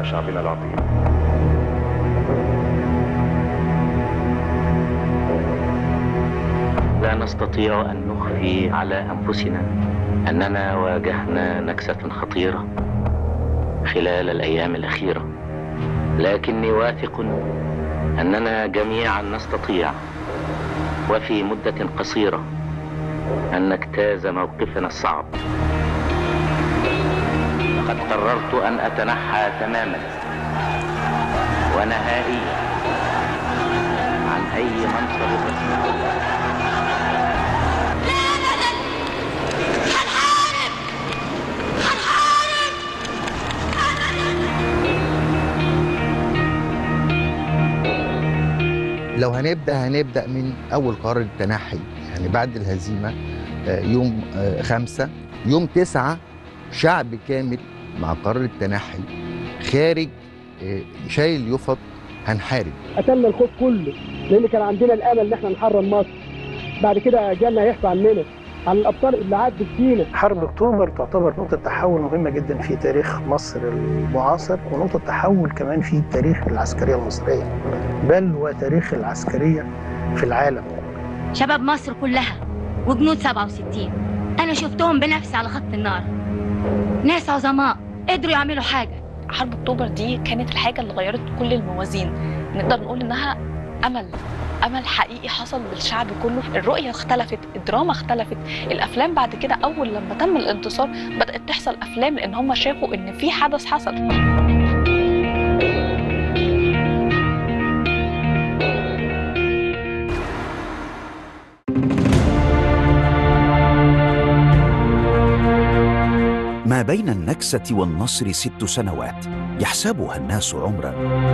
شعبنا العظيم لا نستطيع أن نخفي على أنفسنا أننا واجهنا نكسة خطيرة خلال الأيام الأخيرة لكني واثق أننا جميعا نستطيع وفي مدة قصيرة أن نجتاز موقفنا الصعب لقد قررت أن أتنحى تماما ونهائيا عن أي منصب رسمي لو هنبدا هنبدا من اول قرار التنحي يعني بعد الهزيمه آه، يوم آه، خمسة يوم تسعة شعب كامل مع قرار التنحي خارج آه، شايل يفط هنحارب قتلنا الخوف كله لان كان عندنا الامل ان احنا نحرر مصر بعد كده جالنا هيحصل عننا على الابطال اللي عدت فينا حرب اكتوبر تعتبر نقطة تحول مهمة جدا في تاريخ مصر المعاصر ونقطة تحول كمان في تاريخ العسكرية المصرية بل وتاريخ العسكرية في العالم شباب مصر كلها وجنود 67 أنا شفتهم بنفسي على خط النار ناس عظماء قدروا يعملوا حاجة حرب اكتوبر دي كانت الحاجه اللي غيرت كل الموازين نقدر نقول انها امل امل حقيقي حصل للشعب كله الرؤيه اختلفت الدراما اختلفت الافلام بعد كده اول لما تم الانتصار بدات تحصل افلام لان هم شافوا ان في حدث حصل ما بين النكسة والنصر ست سنوات يحسبها الناس عمرا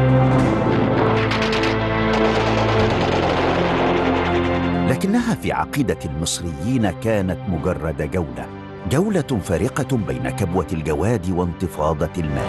لكنها في عقيدة المصريين كانت مجرد جولة جولة فارقة بين كبوة الجواد وانتفاضة المال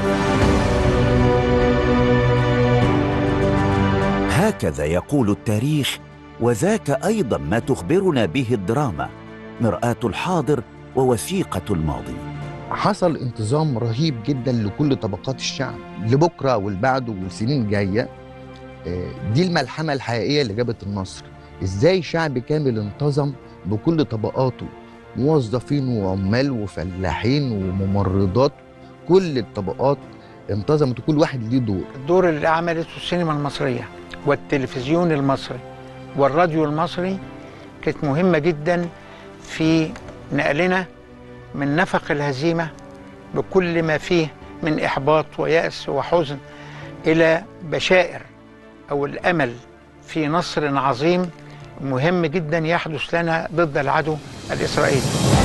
هكذا يقول التاريخ وذاك أيضا ما تخبرنا به الدراما مرآة الحاضر ووثيقة الماضي حصل انتظام رهيب جدا لكل طبقات الشعب لبكره والبعده والسنين الجايه آه، دي الملحمه الحقيقيه اللي جابت النصر ازاي شعب كامل انتظم بكل طبقاته موظفين وعمال وفلاحين وممرضات كل الطبقات انتظمت وكل واحد ليه دور الدور اللي عملته السينما المصرية والتلفزيون المصري والراديو المصري كانت مهمة جدا في نقلنا من نفق الهزيمة بكل ما فيه من إحباط ويأس وحزن إلى بشائر أو الأمل في نصر عظيم مهم جدا يحدث لنا ضد العدو الإسرائيلي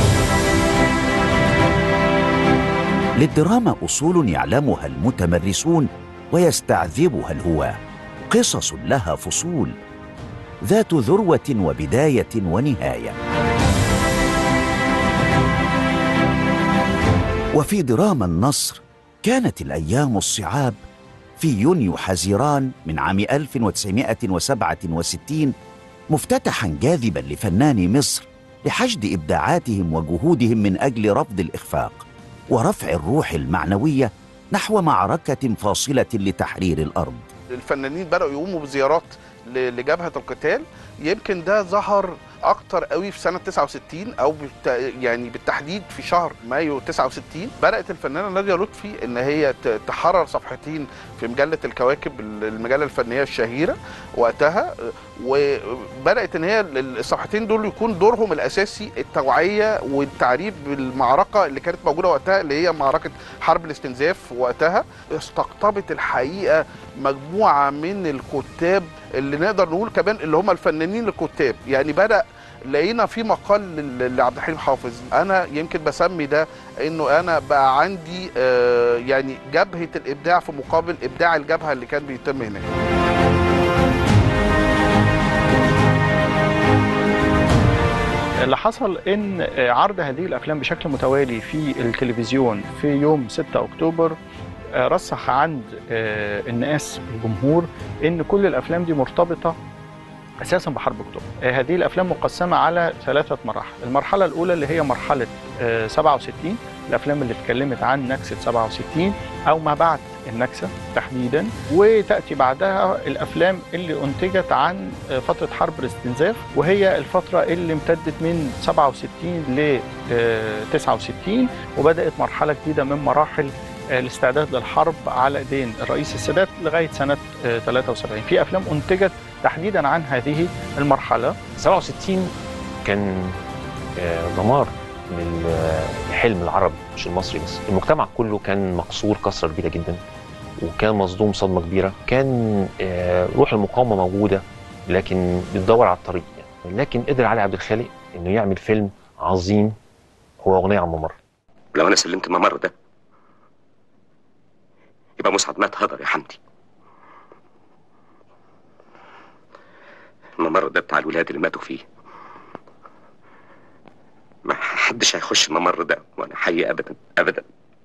للدراما اصول يعلمها المتمرسون ويستعذبها الهواه قصص لها فصول ذات ذروه وبدايه ونهايه وفي دراما النصر كانت الايام الصعاب في يونيو حزيران من عام 1967 مفتتحا جاذبا لفناني مصر لحشد ابداعاتهم وجهودهم من اجل رفض الاخفاق ورفع الروح المعنويه نحو معركه فاصله لتحرير الارض الفنانين بدأوا يقوموا بزيارات ل- لجبهة القتال يمكن ده ظهر اكتر قوي في سنه 69 او بالت... يعني بالتحديد في شهر مايو 69 بدات الفنانه ناديه لطفي ان هي ت- تحرر صفحتين في مجله الكواكب المجله الفنيه الشهيره وقتها وبدات ان هي الصفحتين دول يكون دورهم الاساسي التوعيه والتعريف بالمعركه اللي كانت موجوده وقتها اللي هي معركه حرب الاستنزاف وقتها استقطبت الحقيقه مجموعه من الكتاب اللي نقدر نقول كمان اللي هم الفنانين الكتاب يعني بدا لقينا في مقال لل- لعبد الحليم حافظ انا يمكن بسمي ده انه انا بقى عندي آه، يعني جبهه الابداع في مقابل ابداع الجبهه اللي كان بيتم هناك اللي حصل ان عرض هذه الافلام بشكل متوالي في التلفزيون في يوم 6 اكتوبر آه، رسخ عند آه، الناس الجمهور ان كل الافلام دي مرتبطه اساسا بحرب اكتوبر آه، هذه الافلام مقسمه على ثلاثه مراحل المرحله الاولى اللي هي مرحله آه، 67 الافلام اللي اتكلمت عن نكسه 67 او ما بعد النكسه تحديدا وتاتي بعدها الافلام اللي انتجت عن فتره حرب الاستنزاف وهي الفتره اللي امتدت من 67 ل 69 وبدات مرحله جديده من مراحل الاستعداد للحرب على ايدين الرئيس السادات لغايه سنه 73 في افلام انتجت تحديدا عن هذه المرحله 67 كان آه، دمار للحلم العربي مش المصري بس المجتمع كله كان مقصور كسرة كبيرة جدا وكان مصدوم صدمة كبيرة كان آه، روح المقاومة موجودة لكن بتدور على الطريق يعني. لكن قدر علي عبد الخالق انه يعمل فيلم عظيم هو اغنية عن ممر لو انا سلمت ممر ده يبقى مسعد مات هدر يا حمدي الممر ده بتاع الولاد اللي ماتوا فيه ما حدش هيخش الممر ده وانا حي ابدا ابدا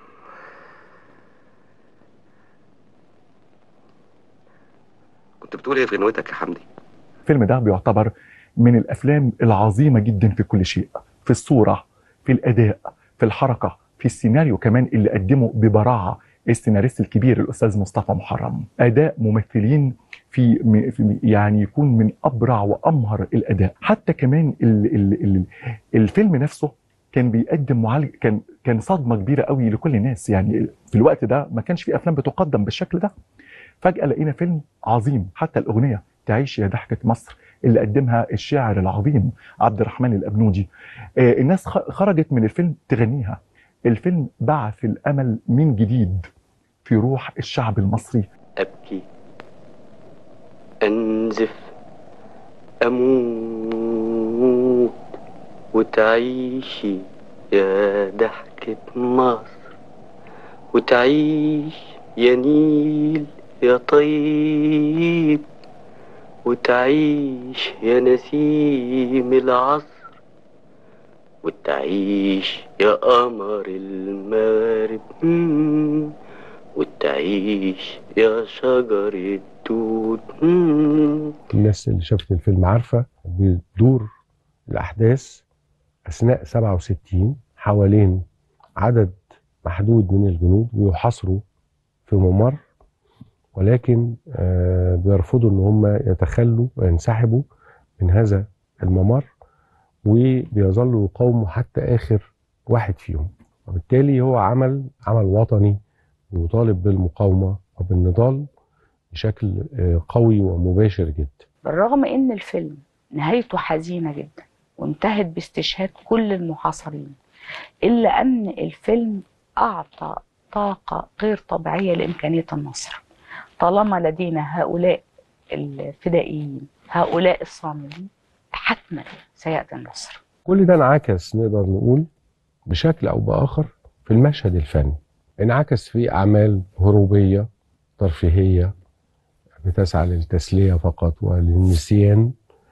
كنت بتقول ايه في غنوتك يا حمدي الفيلم ده بيعتبر من الافلام العظيمه جدا في كل شيء في الصوره في الاداء في الحركه في السيناريو كمان اللي قدمه ببراعه السيناريست الكبير الاستاذ مصطفى محرم اداء ممثلين في, م- في يعني يكون من ابرع وامهر الاداء حتى كمان ال ال ال الفيلم نفسه كان بيقدم معالج كان كان صدمه كبيره قوي لكل الناس يعني في الوقت ده ما كانش في افلام بتقدم بالشكل ده فجاه لقينا فيلم عظيم حتى الاغنيه تعيش يا ضحكه مصر اللي قدمها الشاعر العظيم عبد الرحمن الابنودي آه الناس خ- خرجت من الفيلم تغنيها الفيلم بعث الامل من جديد في روح الشعب المصري أبكي أنزف أموت وتعيشي يا ضحكة مصر وتعيش يا نيل يا طيب وتعيش يا نسيم العصر وتعيش يا قمر المغرب مم. وتعيش يا شجر التوت مم. الناس اللي شافت الفيلم عارفة بتدور الأحداث أثناء 67 حوالين عدد محدود من الجنود بيحاصروا في ممر ولكن آه، بيرفضوا ان هم يتخلوا وينسحبوا من هذا الممر وبيظلوا يقاوموا حتى اخر واحد فيهم وبالتالي هو عمل عمل وطني ويطالب بالمقاومه وبالنضال بشكل آه، قوي ومباشر جدا بالرغم ان الفيلم نهايته حزينه جدا وانتهت باستشهاد كل المحاصرين الا ان الفيلم اعطى طاقه غير طبيعيه لامكانيه النصر طالما لدينا هؤلاء الفدائيين هؤلاء الصامدين حتما سياتي النصر كل ده انعكس نقدر نقول بشكل او باخر في المشهد الفني انعكس في اعمال هروبيه ترفيهيه بتسعى للتسليه فقط وللنسيان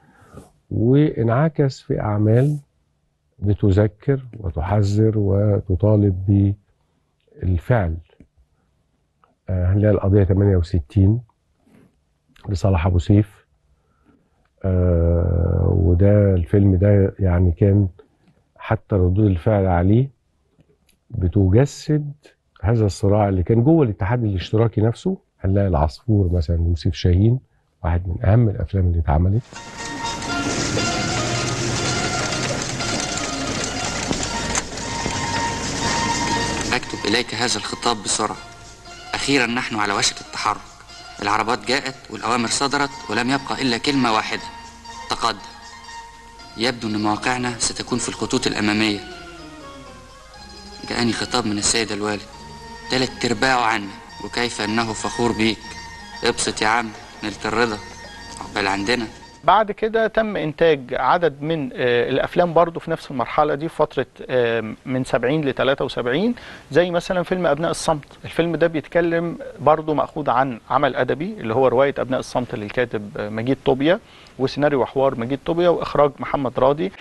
وانعكس في اعمال بتذكر وتحذر وتطالب بالفعل آه، هنلاقي القضيه 68 لصلاح ابو سيف آه، وده الفيلم ده يعني كان حتى ردود الفعل عليه بتجسد هذا الصراع اللي كان جوه الاتحاد الاشتراكي نفسه هنلاقي العصفور مثلا يوسف شاهين واحد من اهم الافلام اللي اتعملت أكتب إليك هذا الخطاب بسرعة أخيرا نحن على وشك التحرك العربات جاءت والأوامر صدرت ولم يبقى إلا كلمة واحدة تقدم يبدو أن مواقعنا ستكون في الخطوط الأمامية جاءني خطاب من السيد الوالد تلت ارباعه عني وكيف أنه فخور بيك ابسط يا عم نلت الرضا عقبال عندنا بعد كده تم انتاج عدد من آه، الافلام برضو في نفس المرحله دي في فتره آه، من 70 ل 73 زي مثلا فيلم ابناء الصمت الفيلم ده بيتكلم برضو ماخوذ عن عمل ادبي اللي هو روايه ابناء الصمت للكاتب آه، مجيد طوبيا وسيناريو وحوار مجيد طوبيا واخراج محمد راضي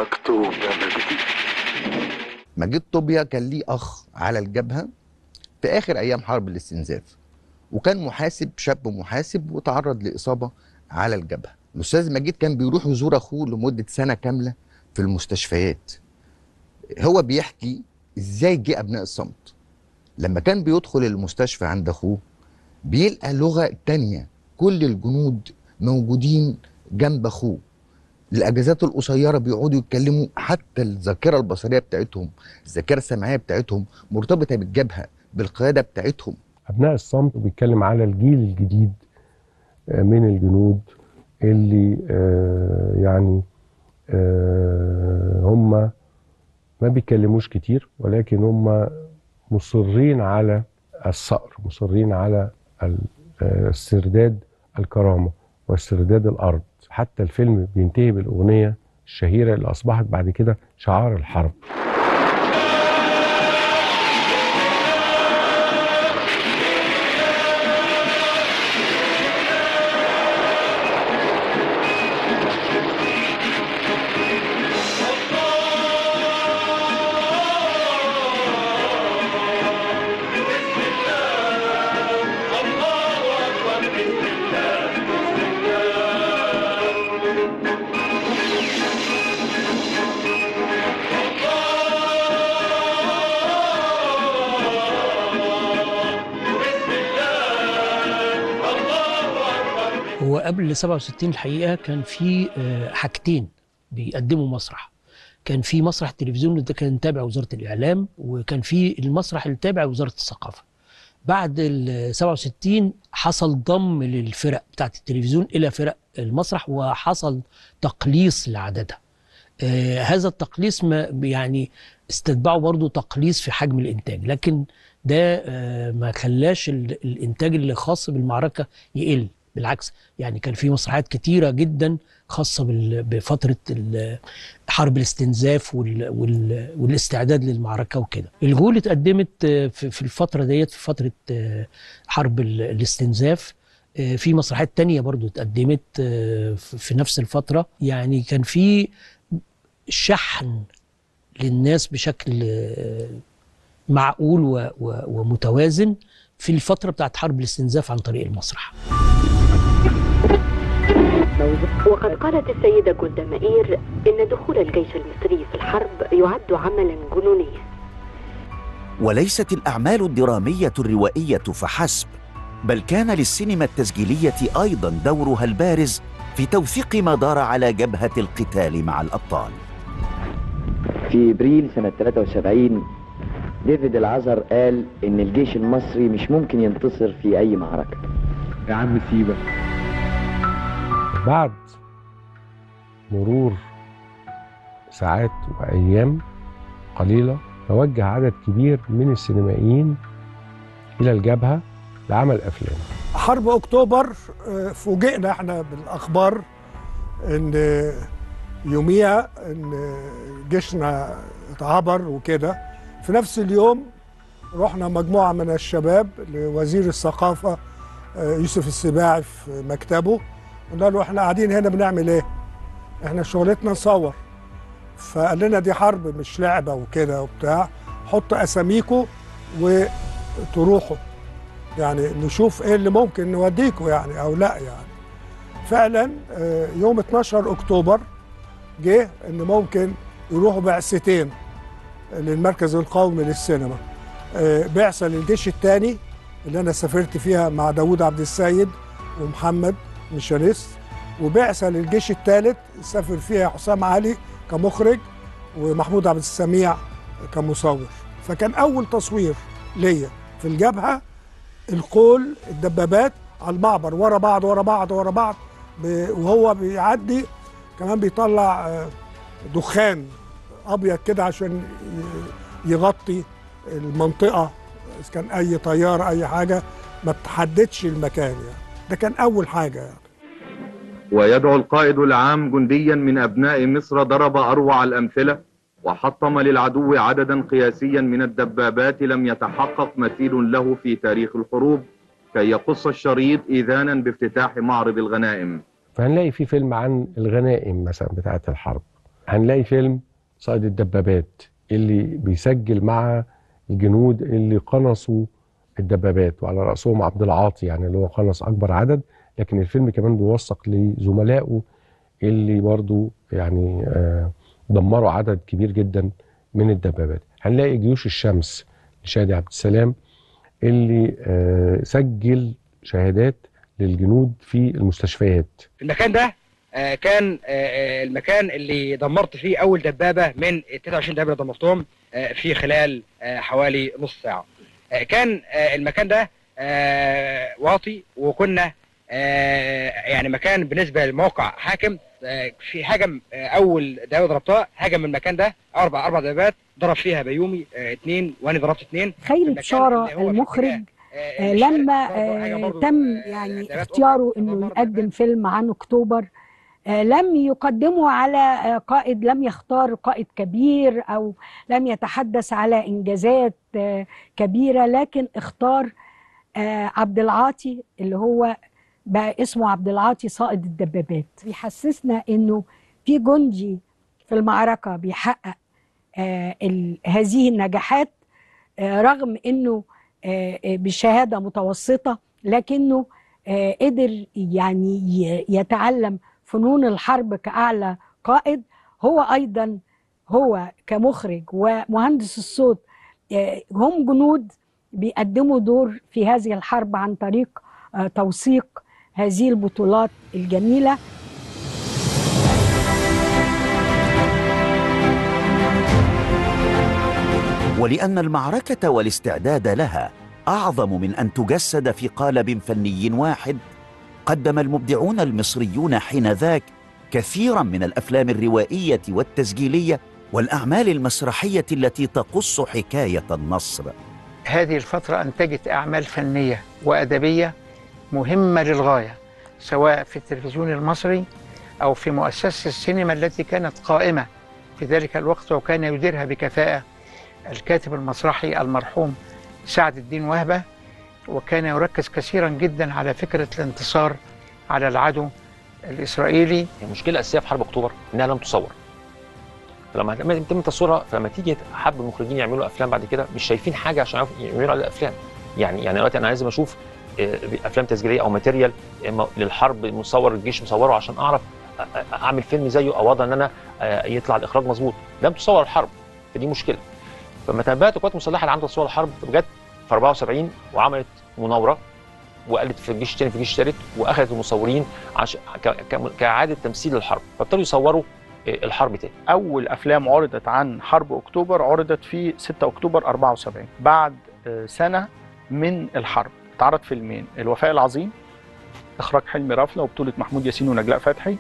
مكتوب يا مجدي مجيد طوبيا كان ليه اخ على الجبهه في اخر ايام حرب الاستنزاف وكان محاسب شاب محاسب وتعرض لاصابه على الجبهه الاستاذ مجيد كان بيروح يزور اخوه لمده سنه كامله في المستشفيات هو بيحكي ازاي جه ابناء الصمت لما كان بيدخل المستشفى عند اخوه بيلقى لغه تانية كل الجنود موجودين جنب اخوه الاجازات القصيره بيقعدوا يتكلموا حتى الذاكره البصريه بتاعتهم الذاكره السمعيه بتاعتهم مرتبطه بالجبهه بالقياده بتاعتهم أبناء الصمت بيتكلم على الجيل الجديد آه، من الجنود اللي آه، يعني آه، هم ما بيتكلموش كتير ولكن هم مصرين على الصقر مصرين على ال- آه، استرداد الكرامة واسترداد الأرض حتى الفيلم بينتهي بالأغنية الشهيرة اللي أصبحت بعد كده شعار الحرب هو قبل 67 الحقيقه كان في آه، حاجتين بيقدموا مسرح كان في مسرح التلفزيون ده كان تابع وزاره الاعلام وكان في المسرح اللي تابع وزاره الثقافه بعد ال 67 حصل ضم للفرق بتاعت التلفزيون الى فرق المسرح وحصل تقليص لعددها آه هذا التقليص ما يعني استتبعه برضو تقليص في حجم الانتاج لكن ده آه ما خلاش ال- الانتاج اللي خاص بالمعركه يقل بالعكس يعني كان في مسرحيات كتيره جدا خاصه بال- بفتره ال- حرب الاستنزاف وال وال والاستعداد للمعركه وكده الجول اتقدمت آه، في في الفتره ديت في فتره آه، حرب ال- الاستنزاف آه، في مسرحيات تانية برضو اتقدمت آه، في في نفس الفترة يعني كان في شحن للناس بشكل آه، معقول و- و- ومتوازن في الفترة بتاعت حرب الاستنزاف عن طريق المسرح وقد قالت السيدة جولدا مائير إن دخول الجيش المصري في الحرب يعد عملا جنونيا وليست الأعمال الدرامية الروائية فحسب بل كان للسينما التسجيلية أيضا دورها البارز في توثيق ما دار على جبهة القتال مع الأبطال في ابريل سنه 73 ديفيد العذر قال ان الجيش المصري مش ممكن ينتصر في اي معركه يا عم سيبك بعد مرور ساعات وأيام قليلة توجه عدد كبير من السينمائيين إلى الجبهة لعمل أفلام حرب اكتوبر آه، فوجئنا احنا بالاخبار ان يوميها ان جيشنا اتعبر وكده في نفس اليوم رحنا مجموعه من الشباب لوزير الثقافه آه، يوسف السباعي في مكتبه قلنا له احنا قاعدين هنا بنعمل ايه؟ احنا شغلتنا نصور فقال لنا دي حرب مش لعبه وكده وبتاع حطوا اساميكم وتروحوا يعني نشوف ايه اللي ممكن نوديكوا يعني او لا يعني فعلا آه، يوم 12 اكتوبر جه ان ممكن يروحوا بعثتين للمركز القومي للسينما آه، بعثه للجيش الثاني اللي انا سافرت فيها مع داوود عبد السيد ومحمد ميشاليس وبعثه للجيش الثالث سافر فيها حسام علي كمخرج ومحمود عبد السميع كمصور فكان اول تصوير ليا في الجبهه القول الدبابات على المعبر ورا بعض ورا بعض ورا بعض ب- وهو بيعدي كمان بيطلع آه، دخان ابيض كده عشان ي- يغطي المنطقه اذا كان اي طياره اي حاجه ما بتحددش المكان يعني ده كان اول حاجه يعني ويدعو القائد العام جنديا من أبناء مصر ضرب أروع الأمثلة وحطم للعدو عددا قياسيا من الدبابات لم يتحقق مثيل له في تاريخ الحروب كي يقص الشريط إذانا بافتتاح معرض الغنائم فهنلاقي في فيلم عن الغنائم مثلا بتاعة الحرب هنلاقي فيلم صائد الدبابات اللي بيسجل مع الجنود اللي قنصوا الدبابات وعلى رأسهم عبد العاطي يعني اللي هو قنص أكبر عدد لكن الفيلم كمان بيوثق لزملائه اللي برضو يعني آه دمروا عدد كبير جدا من الدبابات هنلاقي جيوش الشمس لشادي عبد السلام اللي آه سجل شهادات للجنود في المستشفيات المكان ده آه، كان آه، المكان اللي دمرت فيه اول دبابه من ال 23 دبابه اللي دمرتهم آه، في خلال آه، حوالي نص ساعه آه، كان آه، المكان ده آه، واطي وكنا آه، يعني مكان بالنسبه للموقع حاكم آه، في هجم آه، اول دبابه ضربتها هجم من المكان ده اربع اربع دبابات ضرب فيها بيومي آه، اثنين وانا ضربت اثنين خيري بشارة المخرج آه، لما آه، تم يعني اختياره انه يقدم فيلم عن اكتوبر آه، لم يقدمه على آه، قائد لم يختار قائد كبير او لم يتحدث على انجازات آه، كبيره لكن اختار آه، عبد العاطي اللي هو بقى اسمه عبد العاطي صائد الدبابات بيحسسنا انه في جندي في المعركه بيحقق آه، ال- هذه النجاحات آه، رغم انه آه، آه، بشهاده متوسطه لكنه آه، قدر يعني ي- يتعلم فنون الحرب كاعلى قائد هو ايضا هو كمخرج ومهندس الصوت آه، هم جنود بيقدموا دور في هذه الحرب عن طريق آه، توثيق هذه البطولات الجميله ولأن المعركة والاستعداد لها أعظم من أن تجسد في قالب فني واحد قدم المبدعون المصريون حينذاك كثيرا من الأفلام الروائية والتسجيلية والأعمال المسرحية التي تقص حكاية النصر هذه الفترة أنتجت أعمال فنية وأدبية مهمة للغاية سواء في التلفزيون المصري أو في مؤسسة السينما التي كانت قائمة في ذلك الوقت وكان يديرها بكفاءة الكاتب المسرحي المرحوم سعد الدين وهبة وكان يركز كثيرا جدا على فكرة الانتصار على العدو الإسرائيلي المشكله الاساسيه في حرب اكتوبر انها لم تصور فلما لما يتم تصويرها فلما تيجي حب المخرجين يعملوا افلام بعد كده مش شايفين حاجه عشان يعرفوا يعملوا على الافلام يعني يعني دلوقتي انا لازم اشوف آه، افلام تسجيليه او ماتيريال إما للحرب مصور الجيش مصوره عشان اعرف أ- أ- اعمل فيلم زيه او اضع ان انا آه، يطلع الاخراج مظبوط لم تصور الحرب فدي مشكله فلما تنبأت القوات المسلحه اللي عندها تصوير الحرب جت في 74 وعملت مناوره وقالت في الجيش الثاني في الجيش الثالث واخذت المصورين عش... ك... ك... كاعاده تمثيل للحرب فابتدوا يصوروا آه، الحرب تاني اول افلام عرضت عن حرب اكتوبر عرضت في 6 اكتوبر 74 بعد آه، سنه من الحرب اتعرض فيلمين الوفاء العظيم اخراج حلمي رفله وبطوله محمود ياسين ونجلاء فتحي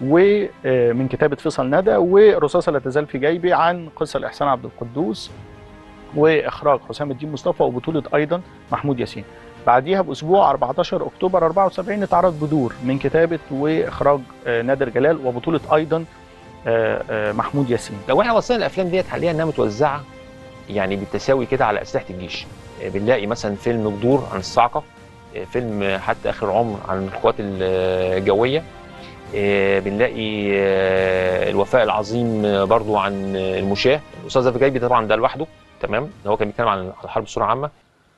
ومن كتابه فيصل ندى ورصاصه لا تزال في جيبي عن قصه الاحسان عبد القدوس واخراج حسام الدين مصطفى وبطوله ايضا محمود ياسين بعديها باسبوع 14 اكتوبر 74 اتعرض بدور من كتابه واخراج آه، نادر جلال وبطوله ايضا آه، آه، محمود ياسين لو احنا وصلنا الافلام ديت حاليا انها متوزعه يعني بالتساوي كده على اسلحه الجيش آه، بنلاقي مثلا فيلم جذور عن الصاعقه آه، فيلم آه، حتى اخر عمر عن القوات الجويه آه، بنلاقي آه، الوفاء العظيم آه، برضو عن آه، المشاه الاستاذ زكي جايبي طبعا ده لوحده تمام اللي هو كان بيتكلم عن الحرب بصوره عامه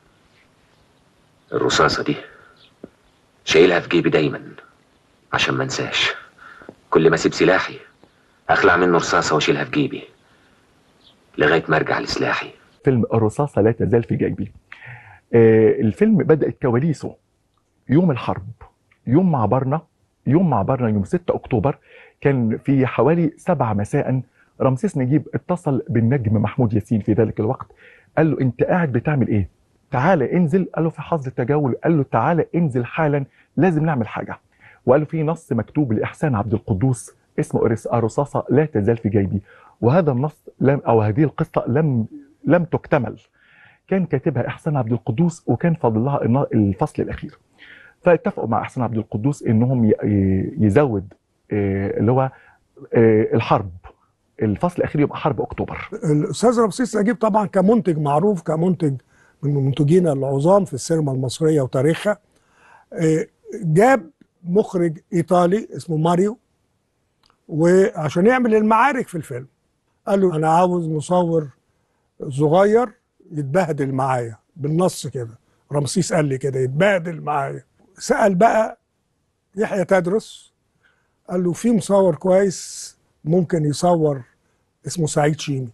الرصاصة دي شايلها في جيبي دايما عشان ما انساش كل ما اسيب سلاحي اخلع منه رصاصة واشيلها في جيبي لغاية ما ارجع لسلاحي فيلم الرصاصة لا تزال في جيبي آه، الفيلم بدأت كواليسه يوم الحرب يوم ما عبرنا يوم ما عبرنا يوم 6 أكتوبر كان في حوالي 7 مساء رمسيس نجيب اتصل بالنجم محمود ياسين في ذلك الوقت قال له انت قاعد بتعمل ايه تعالى انزل قال له في حظر تجول قال له تعالى انزل حالا لازم نعمل حاجه وقال له في نص مكتوب لاحسان عبد القدوس اسمه إرس- الرصاصه لا تزال في جيبي وهذا النص لم او هذه القصه لم لم تكتمل كان كاتبها احسان عبد القدوس وكان فاضل لها الن- الفصل الاخير فاتفقوا مع احسان عبد القدوس انهم ي- ي- يزود آه، اللي هو آه، الحرب الفصل الاخير يبقى حرب اكتوبر الاستاذ رمسيس نجيب طبعا كمنتج معروف كمنتج من المنتجين العظام في السينما المصريه وتاريخها آه، جاب مخرج ايطالي اسمه ماريو وعشان يعمل المعارك في الفيلم قال له انا عاوز مصور صغير يتبهدل معايا بالنص كده رمسيس قال لي كده يتبهدل معايا سأل بقى يحيى تدرس قال له في مصور كويس ممكن يصور اسمه سعيد شيمي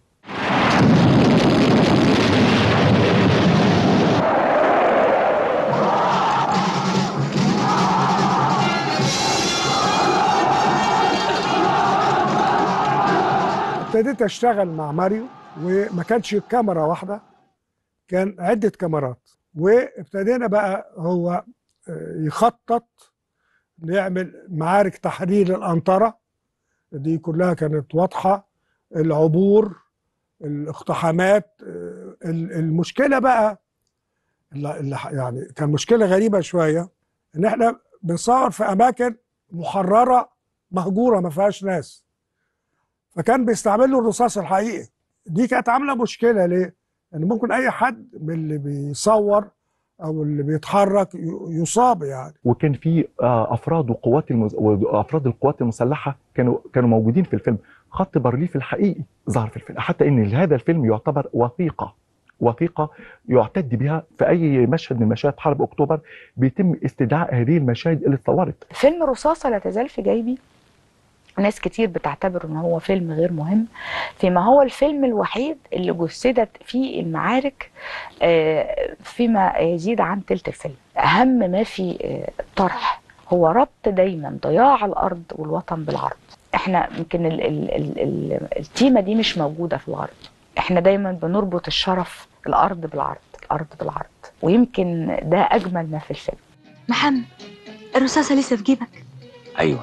ابتديت اشتغل مع ماريو وما كانش كاميرا واحده كان عده كاميرات وابتدينا بقى هو يخطط نعمل معارك تحرير الأنطرة دي كلها كانت واضحة العبور الاقتحامات المشكلة بقى اللي يعني كان مشكلة غريبة شوية ان احنا بنصور في اماكن محررة مهجورة ما فيهاش ناس فكان بيستعملوا الرصاص الحقيقي دي كانت عاملة مشكلة ليه؟ ان ممكن اي حد من اللي بيصور او اللي بيتحرك يصاب يعني وكان في افراد وقوات المز... وافراد القوات المسلحه كانوا كانوا موجودين في الفيلم خط بارليف الحقيقي ظهر في الفيلم حتى ان هذا الفيلم يعتبر وثيقه وثيقه يعتد بها في اي مشهد من مشاهد حرب اكتوبر بيتم استدعاء هذه المشاهد اللي اتصورت فيلم رصاصه لا تزال في جيبي ناس كتير بتعتبر ان هو فيلم غير مهم فيما هو الفيلم الوحيد اللي جسدت فيه المعارك فيما يزيد عن تلت الفيلم اهم ما في الطرح هو ربط دايما ضياع الارض والوطن بالعرض احنا يمكن ال ال ال ال التيمه دي مش موجوده في الغرب احنا دايما بنربط الشرف الارض بالعرض الارض بالعرض ويمكن ده اجمل ما في الفيلم محمد الرصاصه لسه في جيبك ايوه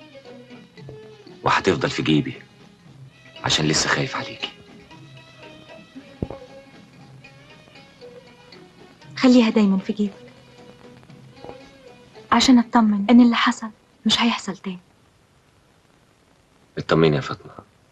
وهتفضل في جيبي عشان لسه خايف عليكي خليها دايما في جيبك عشان اطمن ان اللي حصل مش هيحصل تاني اطمني يا فاطمه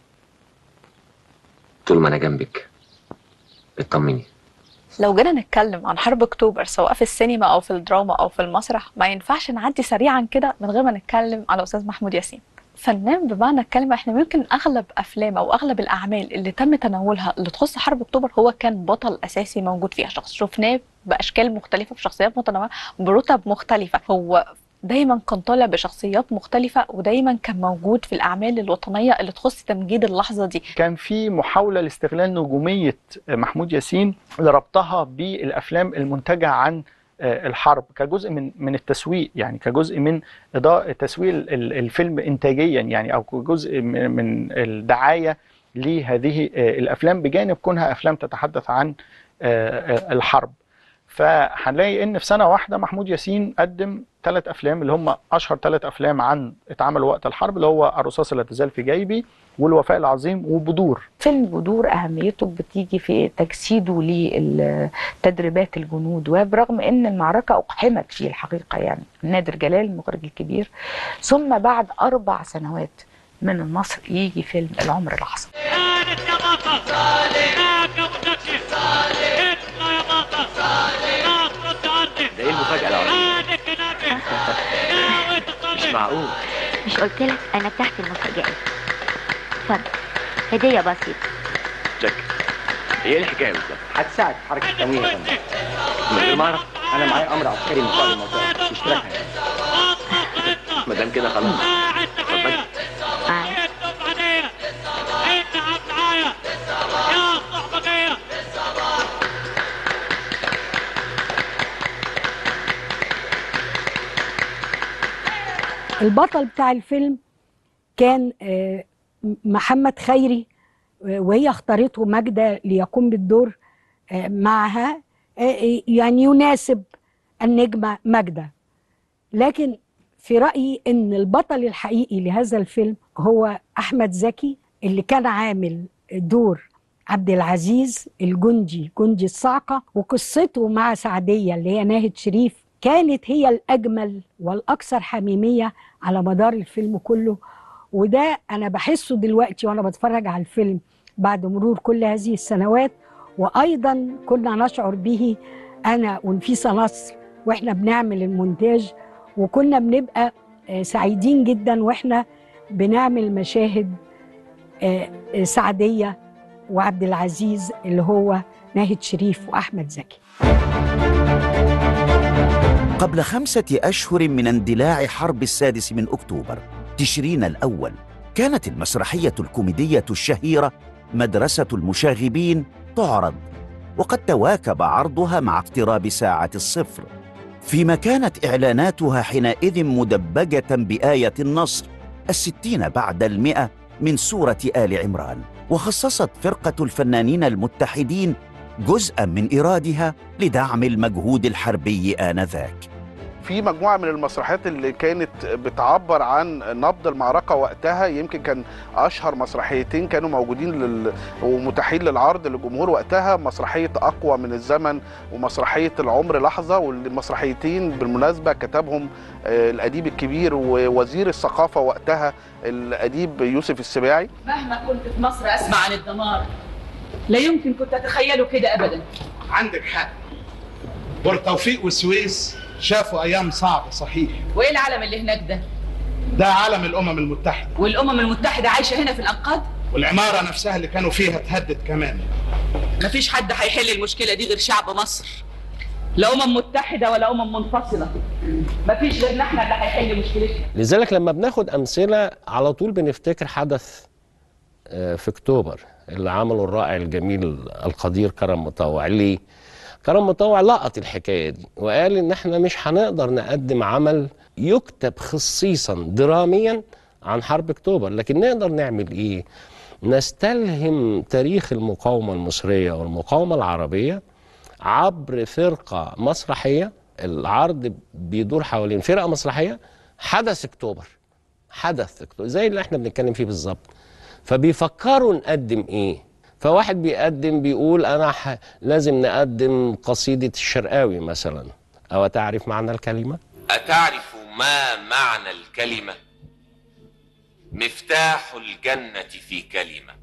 طول ما انا جنبك اطمني لو جينا نتكلم عن حرب اكتوبر سواء في السينما او في الدراما او في المسرح ما ينفعش نعدي سريعا كده من غير ما نتكلم على استاذ محمود ياسين فنان بمعنى الكلمه احنا ممكن اغلب افلام او اغلب الاعمال اللي تم تناولها اللي تخص حرب اكتوبر هو كان بطل اساسي موجود فيها شخص شفناه باشكال مختلفه بشخصيات متنوعه برتب مختلفه هو دايما كان طالع بشخصيات مختلفة ودايما كان موجود في الأعمال الوطنية اللي تخص تمجيد اللحظة دي كان في محاولة لاستغلال نجومية محمود ياسين لربطها بالأفلام المنتجة عن الحرب كجزء من من التسويق يعني كجزء من اضاءه تسويق الفيلم انتاجيا يعني او جزء من الدعايه لهذه الافلام بجانب كونها افلام تتحدث عن الحرب فهنلاقي ان في سنه واحده محمود ياسين قدم ثلاث افلام اللي هم اشهر ثلاث افلام عن اتعملوا وقت الحرب اللي هو الرصاص لا تزال في جيبي والوفاء العظيم وبدور فيلم بدور اهميته بتيجي في تجسيده لتدريبات الجنود وبرغم ان المعركه اقحمت فيه الحقيقه يعني نادر جلال المخرج الكبير ثم بعد اربع سنوات من النصر يجي فيلم العمر الاحسن ده ايه المفاجاه العظيمه مش معقول مش قلت لك انا تحت المفاجآت اتفضل هدية بسيطة شك ايه الحكايه بالظبط هتساعد في حركه التموين يا فندم من غير ما اعرف انا معايا امر عسكري من قائد المنطقه تشتركها ما دام كده خلاص اتفضلي البطل بتاع الفيلم كان محمد خيري وهي اختارته ماجدة ليقوم بالدور معها يعني يناسب النجمة ماجدة لكن في رأيي أن البطل الحقيقي لهذا الفيلم هو أحمد زكي اللي كان عامل دور عبد العزيز الجندي جندي الصعقة وقصته مع سعدية اللي هي ناهد شريف كانت هي الأجمل والأكثر حميمية على مدار الفيلم كله وده أنا بحسه دلوقتي وأنا بتفرج على الفيلم بعد مرور كل هذه السنوات وأيضا كنا نشعر به أنا ونفيسة نصر وإحنا بنعمل المونتاج وكنا بنبقى سعيدين جدا وإحنا بنعمل مشاهد آه، سعديه وعبد العزيز اللي هو ناهد شريف واحمد زكي قبل خمسة أشهر من اندلاع حرب السادس من أكتوبر تشرين الأول كانت المسرحية الكوميدية الشهيرة مدرسة المشاغبين تعرض وقد تواكب عرضها مع اقتراب ساعة الصفر فيما كانت إعلاناتها حينئذ مدبجة بآية النصر الستين بعد المئة من سورة آل عمران وخصصت فرقة الفنانين المتحدين جزءا من إيرادها لدعم المجهود الحربي آنذاك في مجموعه من المسرحيات اللي كانت بتعبر عن نبض المعركه وقتها يمكن كان اشهر مسرحيتين كانوا موجودين لل... ومتاحين للعرض للجمهور وقتها مسرحيه اقوى من الزمن ومسرحيه العمر لحظه والمسرحيتين بالمناسبه كتبهم آه، الاديب الكبير ووزير الثقافه وقتها الاديب يوسف السباعي مهما كنت في مصر اسمع عن الدمار لا يمكن كنت اتخيله كده ابدا عندك حق بور توفيق والسويس شافوا ايام صعبه صحيح وايه العلم اللي هناك ده ده علم الامم المتحده والامم المتحده عايشه هنا في الانقاض والعماره نفسها اللي كانوا فيها اتهدد كمان مفيش حد هيحل المشكله دي غير شعب مصر لا امم متحده ولا امم منفصله مفيش غيرنا احنا اللي هيحل مشكلتنا لذلك لما بناخد امثله على طول بنفتكر حدث آه، في اكتوبر اللي عمله الرائع الجميل القدير كرم مطوع ليه؟ كرم مطوع لقط الحكايه دي وقال ان احنا مش هنقدر نقدم عمل يكتب خصيصا دراميا عن حرب اكتوبر لكن نقدر نعمل ايه؟ نستلهم تاريخ المقاومه المصريه والمقاومه العربيه عبر فرقه مسرحيه العرض بيدور حوالين فرقه مسرحيه حدث اكتوبر حدث اكتوبر زي اللي احنا بنتكلم فيه بالظبط فبيفكروا نقدم ايه فواحد بيقدم بيقول انا ح... لازم نقدم قصيده الشرقاوي مثلا او تعرف معنى الكلمه أتعرف ما معنى الكلمة؟ مفتاح الجنة في كلمة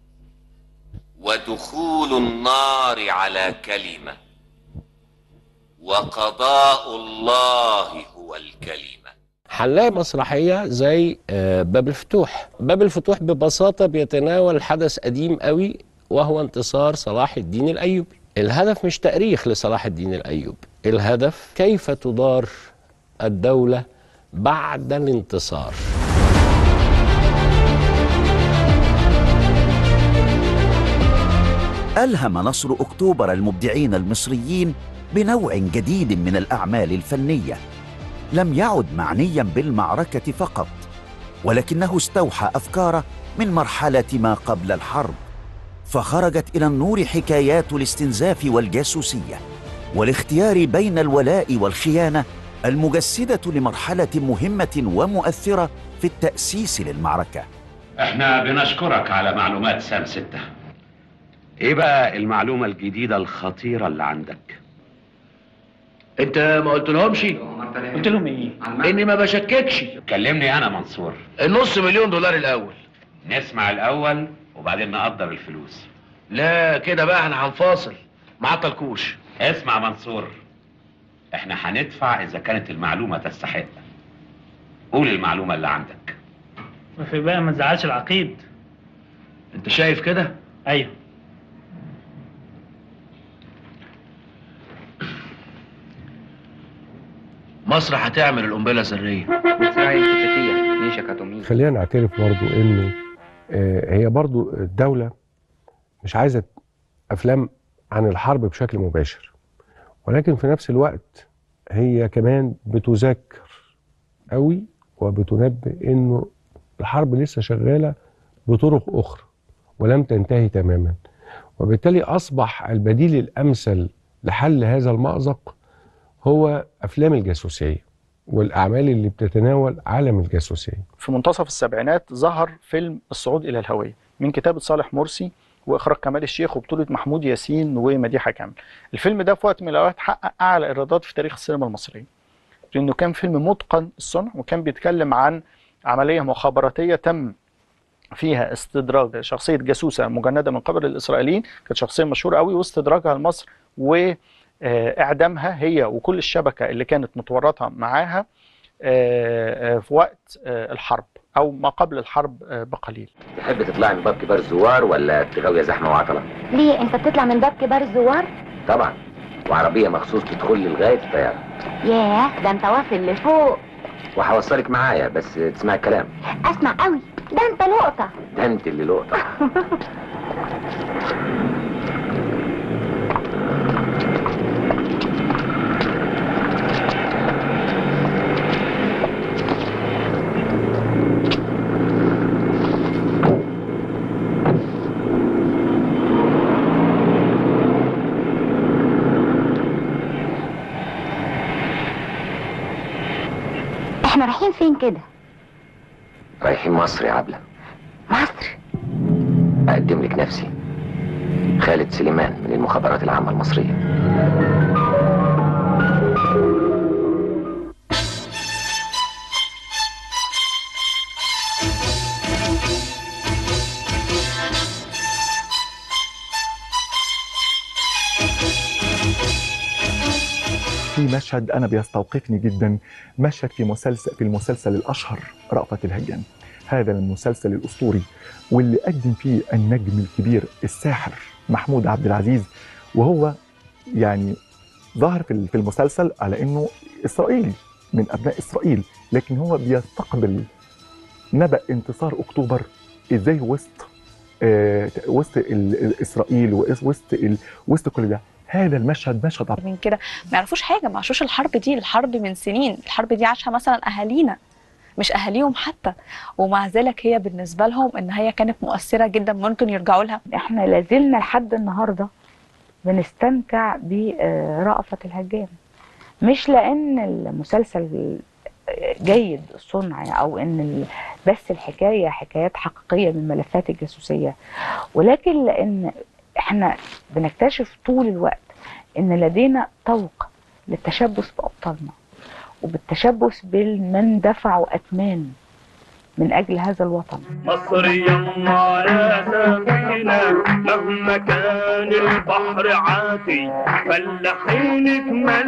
ودخول النار على كلمة وقضاء الله هو الكلمة هنلاقي مسرحيه زي آه، باب الفتوح باب الفتوح ببساطه بيتناول حدث قديم قوي وهو انتصار صلاح الدين الايوبي الهدف مش تاريخ لصلاح الدين الايوبي الهدف كيف تدار الدوله بعد الانتصار ألهم نصر أكتوبر المبدعين المصريين بنوع جديد من الأعمال الفنية لم يعد معنيا بالمعركة فقط ولكنه استوحى أفكاره من مرحلة ما قبل الحرب فخرجت إلى النور حكايات الاستنزاف والجاسوسية والاختيار بين الولاء والخيانة المجسدة لمرحلة مهمة ومؤثرة في التأسيس للمعركة احنا بنشكرك على معلومات سام ستة ايه بقى المعلومة الجديدة الخطيرة اللي عندك انت ما قلت لهمش قلت لهم ايه اني ما بشككش كلمني انا منصور النص مليون دولار الاول نسمع الاول وبعدين نقدر الفلوس لا كده بقى احنا هنفاصل ما عطلكوش اسمع منصور احنا هندفع اذا كانت المعلومة تستحق قول المعلومة اللي عندك وفي بقى ما تزعلش العقيد انت شايف كده ايوه مصر هتعمل القنبله الذريه خلينا نعترف برضو انه آه، هي برضو الدولة مش عايزة افلام عن الحرب بشكل مباشر ولكن في نفس الوقت هي كمان بتذكر قوي وبتنبه انه الحرب لسه شغالة بطرق اخرى ولم تنتهي تماما وبالتالي اصبح البديل الامثل لحل هذا المأزق هو افلام الجاسوسية والاعمال اللي بتتناول عالم الجاسوسية في منتصف السبعينات ظهر فيلم الصعود إلى الهوية من كتابة صالح مرسي وإخراج كمال الشيخ وبطولة محمود ياسين ومديحة كامل الفيلم ده في وقت من الأوقات حقق أعلى إيرادات في تاريخ السينما المصرية لأنه كان فيلم متقن الصنع وكان بيتكلم عن عملية مخابراتية تم فيها استدراج شخصية جاسوسة مجندة من قبل الإسرائيليين كانت شخصية مشهورة قوي واستدراجها لمصر وإعدامها هي وكل الشبكة اللي كانت متورطة معاها آه، آه، في وقت آه، الحرب او ما قبل الحرب آه، بقليل تحب تطلع من باب كبار الزوار ولا تغاوية زحمة وعطلة ليه انت بتطلع من باب كبار الزوار طبعا وعربية مخصوص تدخل لي لغاية الطيارة ياه ده انت واصل لفوق وهوصلك معايا بس تسمع الكلام اسمع قوي ده انت لقطه ده انت اللي لقطة احنا رايحين فين كده رايحين مصر يا عبلة مصر أقدم لك نفسي خالد سليمان من المخابرات العامة المصرية في مشهد انا بيستوقفني جدا مشهد في مسلسل في المسلسل الاشهر رأفت الهجان هذا المسلسل الاسطوري واللي قدم فيه النجم الكبير الساحر محمود عبد العزيز وهو يعني ظهر في في المسلسل على انه اسرائيلي من ابناء اسرائيل لكن هو بيستقبل نبأ انتصار اكتوبر ازاي وسط آه وسط ال- اسرائيل وسط ال- وسط كل ده هذا المشهد مشهد عبد من كده ما يعرفوش حاجه ما عاشوش الحرب دي الحرب من سنين الحرب دي عاشها مثلا اهالينا مش اهاليهم حتى ومع ذلك هي بالنسبه لهم ان هي كانت مؤثره جدا ممكن يرجعوا لها احنا لازلنا لحد النهارده بنستمتع برأفة الهجان مش لان المسلسل جيد الصنع او ان ال- بس الحكايه حكايات حقيقيه من ملفات الجاسوسيه ولكن لان احنا بنكتشف طول الوقت ان لدينا طوق للتشبث بابطالنا وبالتشبث بالمن دفعوا اثمان من اجل هذا الوطن مصر يما يا سفينة مهما كان البحر عاتي فلاحينك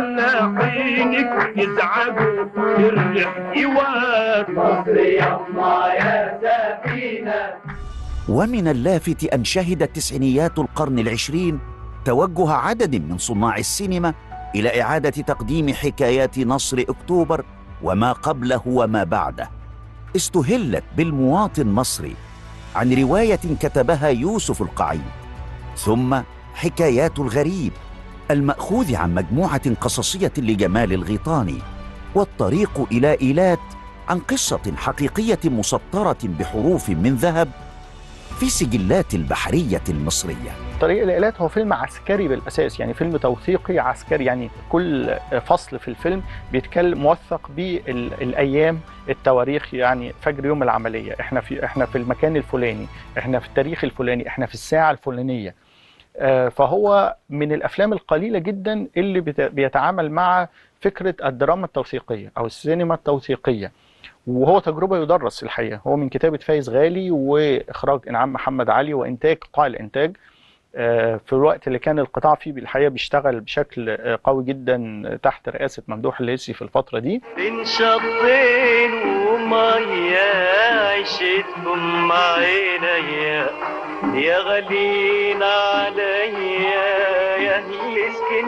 ملاحينك يزعجوا الريح يوات مصر يما يا سفينة ومن اللافت أن شهدت تسعينيات القرن العشرين توجه عدد من صناع السينما إلى إعادة تقديم حكايات نصر أكتوبر وما قبله وما بعده استهلت بالمواطن مصري عن رواية كتبها يوسف القعيد ثم حكايات الغريب المأخوذ عن مجموعة قصصية لجمال الغيطاني والطريق إلى إيلات عن قصة حقيقية مسطرة بحروف من ذهب في سجلات البحرية المصرية طريق الإيلات هو فيلم عسكري بالأساس يعني فيلم توثيقي عسكري يعني كل فصل في الفيلم بيتكلم موثق بالأيام التواريخ يعني فجر يوم العملية احنا في احنا في المكان الفلاني احنا في التاريخ الفلاني احنا في الساعة الفلانية آه، فهو من الأفلام القليلة جدا اللي بت- بيتعامل مع فكرة الدراما التوثيقية أو السينما التوثيقية وهو تجربة يدرس الحقيقة هو من كتابة فايز غالي وإخراج إنعام محمد علي وإنتاج قطاع الإنتاج آه، في الوقت اللي كان القطاع فيه بالحقيقة بيشتغل بشكل آه، قوي جدا تحت رئاسة ممدوح الليثي في الفترة دي بين شطين ومية عشتكم عينيا يا غالين عليا يا أهل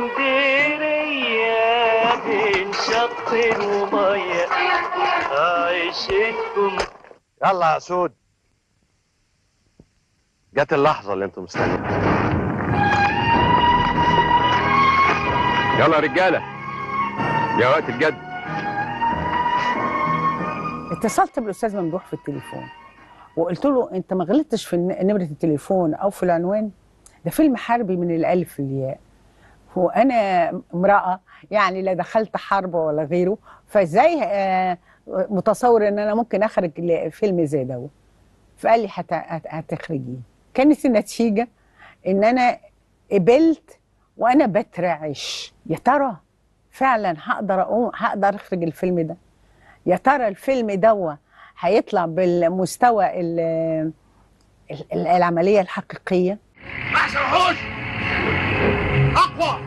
اسكندرية بين شطين ومية عشتكم يلا يا سود جت اللحظة اللي انتم مستنيين يلا يا رجالة يا وقت الجد اتصلت بالاستاذ ممدوح في التليفون وقلت له انت ما غلطتش في الن- نمره التليفون او في العنوان ده فيلم حربي من الالف للياء وانا امراه يعني لا دخلت حرب ولا غيره فازاي آه، متصور ان انا ممكن اخرج ل- فيلم زي ده فقال لي هت- هت- هتخرجيه كانت النتيجه ان انا قبلت وانا بترعش يا ترى فعلا هقدر اقوم هقدر اخرج الفيلم ده يا ترى الفيلم دوا هيطلع بالمستوى ال- ال- العمليه الحقيقيه أحسن حوش أقوى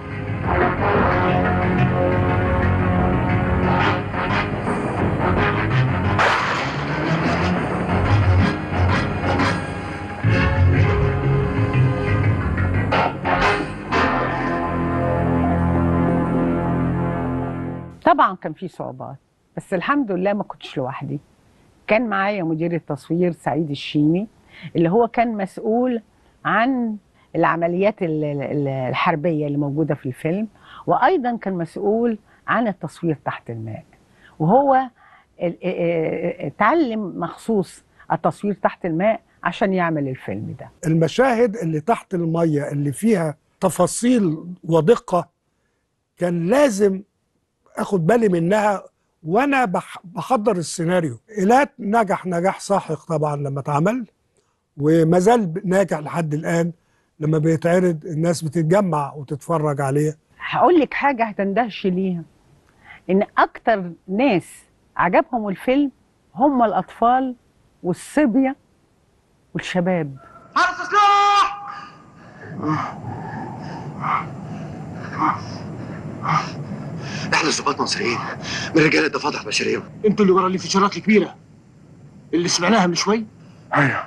كان في صعوبات بس الحمد لله ما كنتش لوحدي كان معايا مدير التصوير سعيد الشيمي اللي هو كان مسؤول عن العمليات ال- ال- الحربيه اللي موجوده في الفيلم وايضا كان مسؤول عن التصوير تحت الماء وهو ال- ا- ا- اتعلم مخصوص التصوير تحت الماء عشان يعمل الفيلم ده المشاهد اللي تحت المية اللي فيها تفاصيل ودقة كان لازم اخد بالي منها وانا بح- بحضر السيناريو ايلات نجح نجاح ساحق طبعا لما اتعمل وما زال ناجح لحد الان لما بيتعرض الناس بتتجمع وتتفرج عليه هقول لك حاجه هتندهش ليها ان اكتر ناس عجبهم الفيلم هم الاطفال والصبيه والشباب حرس سلاح احنا ظباط مصريين من رجال الضفادع البشريه انتوا اللي ورا الانفجارات الكبيره اللي سمعناها من شوي ايوه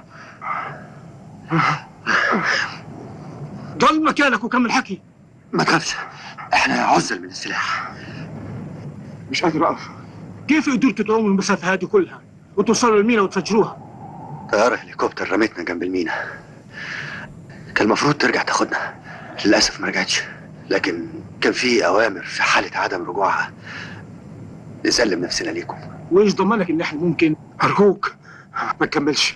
ضل مكانك وكمل حكي ما تخافش احنا عزل من السلاح مش قادر اقف كيف قدرتوا تعوموا المسافه هذه كلها وتوصلوا للمينا وتفجروها طياره هليكوبتر رمتنا جنب المينا كان المفروض ترجع تاخدنا للاسف ما رجعتش لكن كان في اوامر في حاله عدم رجوعها نسلم نفسنا ليكم وايش ضمنك ان احنا ممكن ارجوك ما تكملش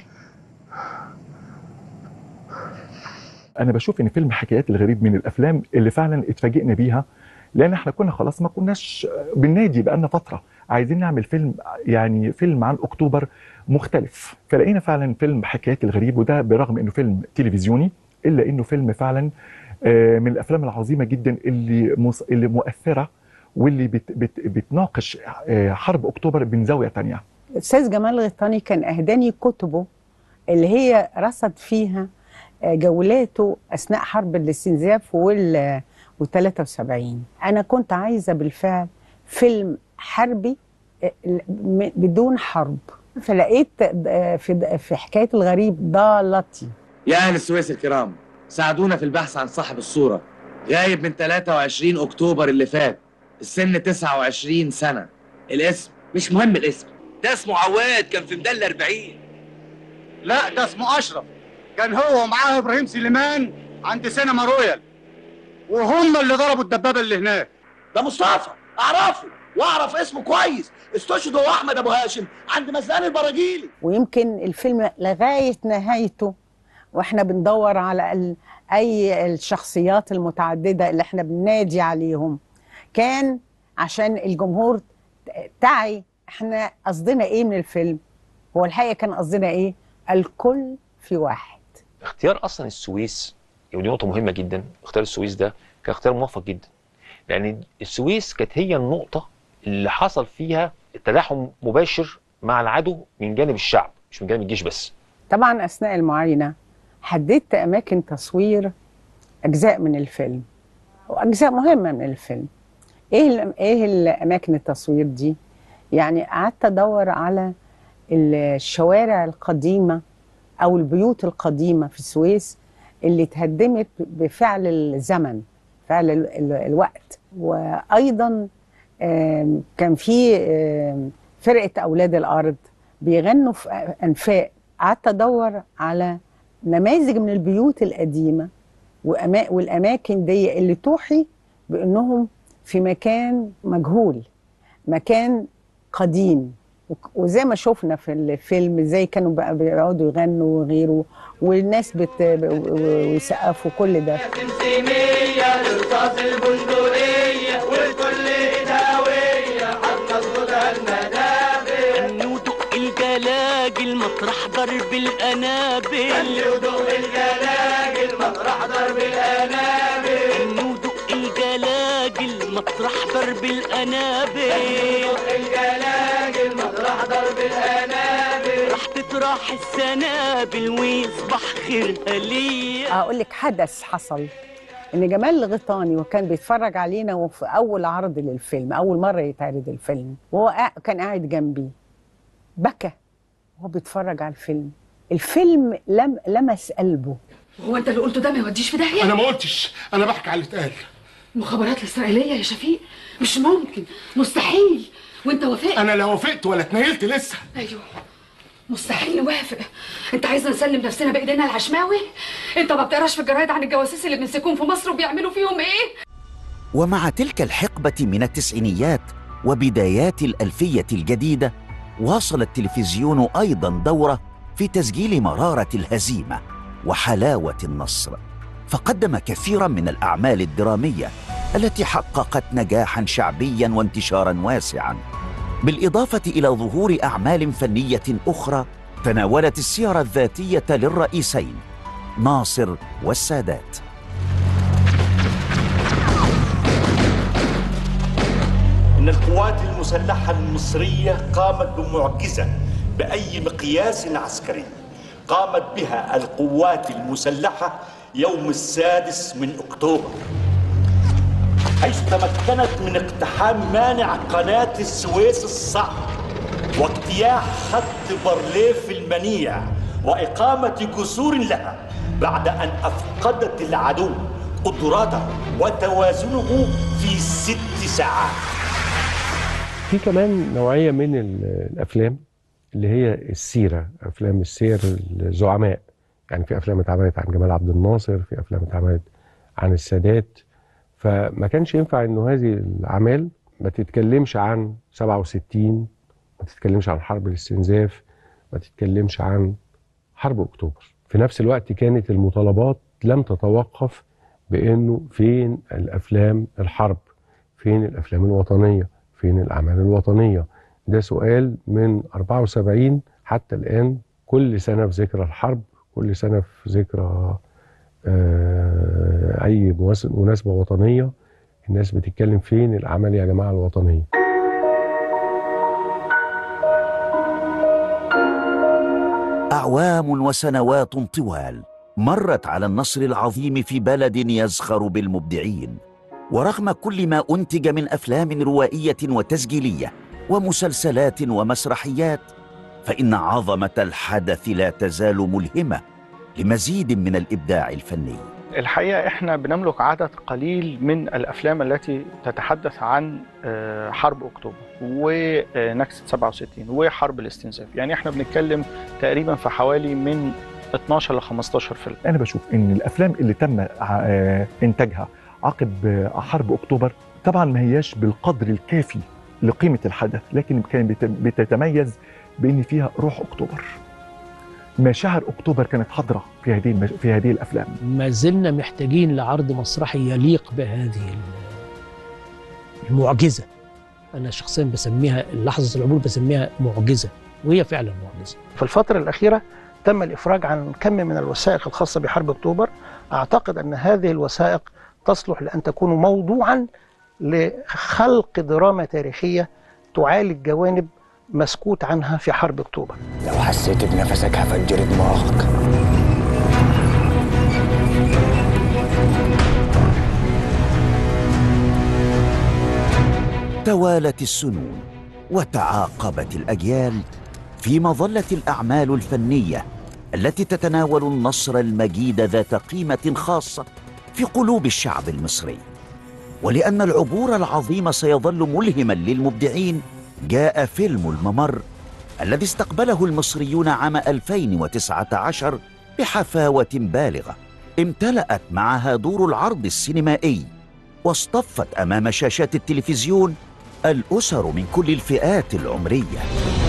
انا بشوف ان فيلم حكايات الغريب من الافلام اللي فعلا اتفاجئنا بيها لان احنا كنا خلاص ما كناش بالنادي بقالنا فتره عايزين نعمل فيلم يعني فيلم عن اكتوبر مختلف فلقينا فعلا فيلم حكايات الغريب وده برغم انه فيلم تلفزيوني الا انه فيلم فعلا آه، من الافلام العظيمه جدا اللي مص... اللي مؤثره واللي بت... بت... بتناقش آه، حرب اكتوبر من زاويه تانية الاستاذ جمال غيطاني كان اهداني كتبه اللي هي رصد فيها آه، جولاته اثناء حرب الاستنزاف وال وال 73 انا كنت عايزه بالفعل فيلم حربي آه، م- بدون حرب فلقيت آه، في في حكايه الغريب ضالتي يا أهل السويس الكرام ساعدونا في البحث عن صاحب الصورة غايب من 23 أكتوبر اللي فات السن 29 سنة الاسم مش مهم الاسم ده اسمه عواد كان في مدلة 40 لا ده اسمه اشرف كان هو ومعاه ابراهيم سليمان عند سينما رويال وهم اللي ضربوا الدبابه اللي هناك ده مصطفى أعرفه وأعرف اسمه كويس استشهد هو أحمد أبو هاشم عند مزان البراجيلي ويمكن الفيلم لغايه نهايته واحنا بندور على ال... اي الشخصيات المتعدده اللي احنا بننادي عليهم كان عشان الجمهور ت- تعي احنا قصدنا ايه من الفيلم هو الحقيقه كان قصدنا ايه الكل في واحد اختيار اصلا السويس ودي نقطه مهمه جدا اختيار السويس ده كان اختيار موفق جدا لان السويس كانت هي النقطه اللي حصل فيها تلاحم مباشر مع العدو من جانب الشعب مش من جانب الجيش بس طبعا اثناء المعاينه حددت اماكن تصوير اجزاء من الفيلم واجزاء مهمه من الفيلم ايه ال- ايه الاماكن التصوير دي يعني قعدت ادور على الشوارع القديمه او البيوت القديمه في السويس اللي اتهدمت بفعل الزمن فعل ال- ال- الوقت وايضا آم، كان في آم، فرقه اولاد الارض بيغنوا في انفاق قعدت ادور على نماذج من البيوت القديمه وأما- والاماكن دي اللي توحي بانهم في مكان مجهول مكان قديم وك- وزي ما شفنا في الفيلم ازاي كانوا بقى بيقعدوا يغنوا وغيره والناس بت... ويسقفوا كل ده سمسمية لرصاص البندقية والكل إداوية هتنصبها المدافع ودق الجلاجل مطرح ضرب القنابل خلي ودق الجلاجل مطرح ضرب القنابل ودق الجلاجل مطرح ضرب القنابل ودق الجلاجل مطرح ضرب القنابل راح تطرح السنابل ويصبح خيرها ليا اقول لك حدث حصل ان جمال الغيطاني وكان بيتفرج علينا وفي اول عرض للفيلم اول مره يتعرض الفيلم وهو قا- كان قاعد جنبي بكى وهو بيتفرج على الفيلم الفيلم لم لمس قلبه هو انت اللي قلته ده ما يوديش في داهيه انا ما قلتش انا بحكي على اللي اتقال المخابرات الإسرائيلية يا شفيق مش ممكن مستحيل وانت وافقت انا لا وافقت ولا اتنيلت لسه ايوه مستحيل نوافق انت عايزنا نسلم نفسنا بايدينا العشماوي انت ما بتقراش في الجرايد عن الجواسيس اللي بنمسكوهم في مصر وبيعملوا فيهم ايه ومع تلك الحقبة من التسعينيات وبدايات الألفية الجديدة واصل التلفزيون أيضا دوره في تسجيل مرارة الهزيمة وحلاوة النصر فقدم كثيرا من الأعمال الدرامية التي حققت نجاحا شعبيا وانتشارا واسعا بالإضافة إلى ظهور أعمال فنية أخرى تناولت السير الذاتية للرئيسين ناصر والسادات إن القوات المسلحة المصرية قامت بمعجزة بأي مقياس عسكري قامت بها القوات المسلحة يوم السادس من أكتوبر حيث تمكنت من اقتحام مانع قناة السويس الصعب واجتياح خط بارليف المنيع وإقامة جسور لها بعد أن أفقدت العدو قدراته وتوازنه في ست ساعات في كمان نوعية من ال- الأفلام اللي هي السيرة أفلام السير الزعماء يعني في أفلام اتعملت عن جمال عبد الناصر في أفلام اتعملت عن السادات فما كانش ينفع إنه هذه الأعمال ما تتكلمش عن 67 ما تتكلمش عن حرب الاستنزاف ما تتكلمش عن حرب أكتوبر في نفس الوقت كانت المطالبات لم تتوقف بأنه فين الأفلام الحرب فين الأفلام الوطنية فين الأعمال الوطنية ده سؤال من 74 حتى الآن كل سنة في ذكرى الحرب كل سنة في ذكرى آه، أي مواس- مناسبة وطنية الناس بتتكلم فين الأعمال يا جماعة الوطنية أعوام وسنوات طوال مرت على النصر العظيم في بلد يزخر بالمبدعين ورغم كل ما أنتج من أفلام روائية وتسجيلية ومسلسلات ومسرحيات فإن عظمة الحدث لا تزال ملهمة لمزيد من الإبداع الفني الحقيقة احنا بنملك عدد قليل من الأفلام التي تتحدث عن آه، حرب أكتوبر ونكسة 67 وحرب الاستنزاف يعني احنا بنتكلم تقريبا في حوالي من 12 ل 15 فيلم انا بشوف ان الافلام اللي تم آه، انتاجها عقب آه، حرب اكتوبر طبعا ما هياش بالقدر الكافي لقيمه الحدث لكن كانت بت- بتتميز بان فيها روح اكتوبر مشاعر اكتوبر كانت حاضره في هذه المش... في هذه الافلام ما زلنا محتاجين لعرض مسرحي يليق بهذه ال- المعجزة أنا شخصيا بسميها لحظة العبور بسميها معجزة وهي فعلا معجزة في الفترة الأخيرة تم الإفراج عن كم من الوثائق الخاصة بحرب أكتوبر أعتقد أن هذه الوثائق تصلح لأن تكون موضوعا لخلق دراما تاريخية تعالج جوانب مسكوت عنها في حرب أكتوبر لو حسيت بنفسك هفجر دماغك توالت السنون وتعاقبت الاجيال في مظله الاعمال الفنيه التي تتناول النصر المجيد ذات قيمه خاصه في قلوب الشعب المصري ولان العبور العظيم سيظل ملهما للمبدعين جاء فيلم الممر الذي استقبله المصريون عام 2019 بحفاوه بالغه امتلأت معها دور العرض السينمائي واصطفت امام شاشات التلفزيون الاسر من كل الفئات العمريه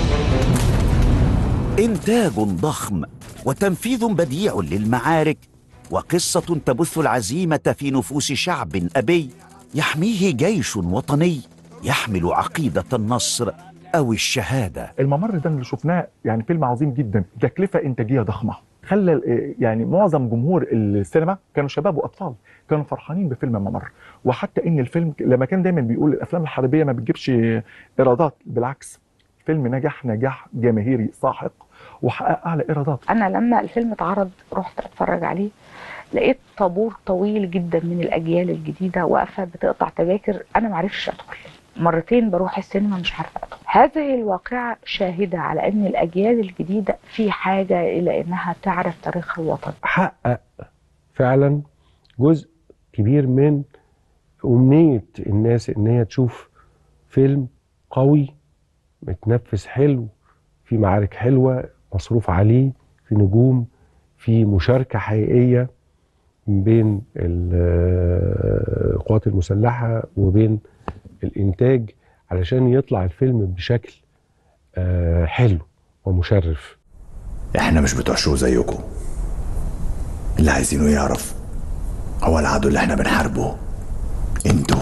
انتاج ضخم وتنفيذ بديع للمعارك وقصه تبث العزيمه في نفوس شعب ابي يحميه جيش وطني يحمل عقيده النصر او الشهاده الممر ده اللي شفناه يعني فيلم عظيم جدا تكلفه انتاجيه ضخمه خلى ال- يعني معظم جمهور السينما كانوا شباب واطفال كانوا فرحانين بفيلم الممر وحتى ان الفيلم لما كان دايما بيقول الافلام الحربيه ما بتجيبش ايرادات بالعكس الفيلم نجح نجاح جماهيري ساحق وحقق اعلى ايرادات انا لما الفيلم اتعرض رحت اتفرج عليه لقيت طابور طويل جدا من الاجيال الجديده واقفه بتقطع تذاكر انا معرفش ادخل مرتين بروح السينما مش عارفه ادخل هذه الواقعه شاهده على ان الاجيال الجديده في حاجه الى انها تعرف تاريخها الوطني حقق فعلا جزء كبير من أمنية الناس إن هي تشوف فيلم قوي متنفس حلو في معارك حلوة مصروف عليه في نجوم في مشاركة حقيقية بين ال- القوات المسلحة وبين الإنتاج علشان يطلع الفيلم بشكل آه، حلو ومشرف احنا مش بتوع شو زيكم اللي عايزينه يعرف هو العدو اللي احنا بنحاربه انتوا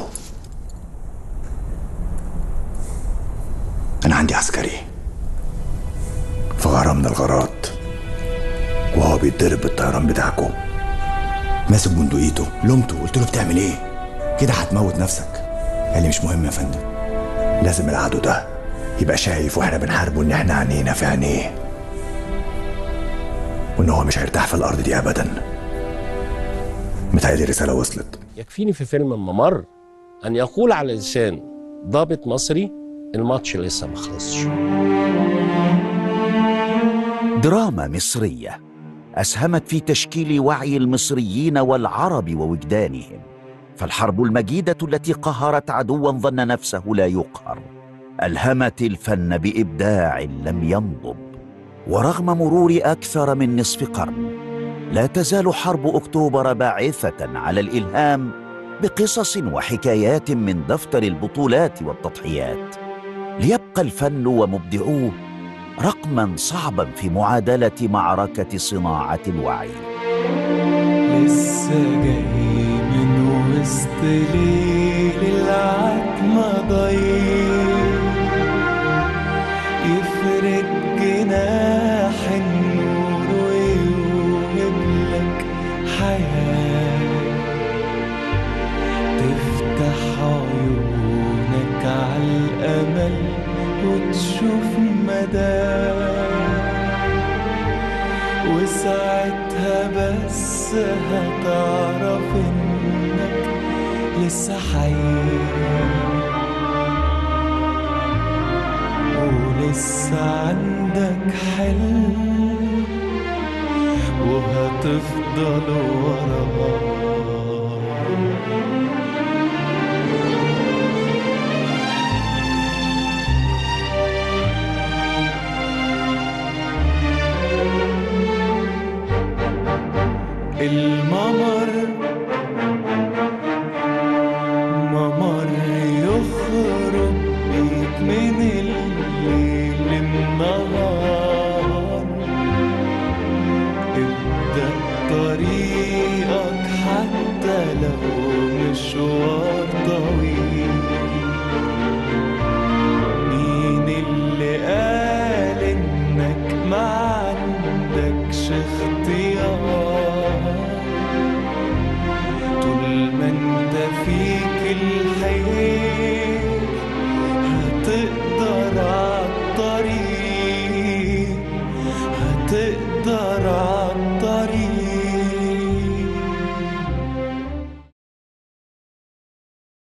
انا عندي عسكري في غارة من الغارات وهو بيتضرب بالطيران بتاعكم ماسك بندقيته لومته قلت له بتعمل ايه كده هتموت نفسك قال لي مش مهم يا فندم لازم العدو ده يبقى شايف واحنا بنحاربه ان احنا عينينا في عينيه وان هو مش هيرتاح في الارض دي ابدا متهيألي الرساله وصلت يكفيني في فيلم الممر أن يقول على لسان ضابط مصري الماتش لسه ما خلصش دراما مصرية أسهمت في تشكيل وعي المصريين والعرب ووجدانهم فالحرب المجيدة التي قهرت عدوا ظن نفسه لا يقهر ألهمت الفن بإبداع لم ينضب ورغم مرور أكثر من نصف قرن لا تزال حرب أكتوبر باعثة على الإلهام بقصص وحكايات من دفتر البطولات والتضحيات ليبقى الفن ومبدعوه رقما صعبا في معادله معركه صناعه الوعي لسه جاي من وسط ليل العتمة ضيق يفرد جناح النور ويوهب لك حياة تفتح عيونك على الأمل وتشوف مدى وساعتها بس هتعرف انك لسه حي ولسه عندك حلم وهتفضل وراه الممر ممر يخرج بيك من الليل النهار ابدأ طريقك حتى لو مشوار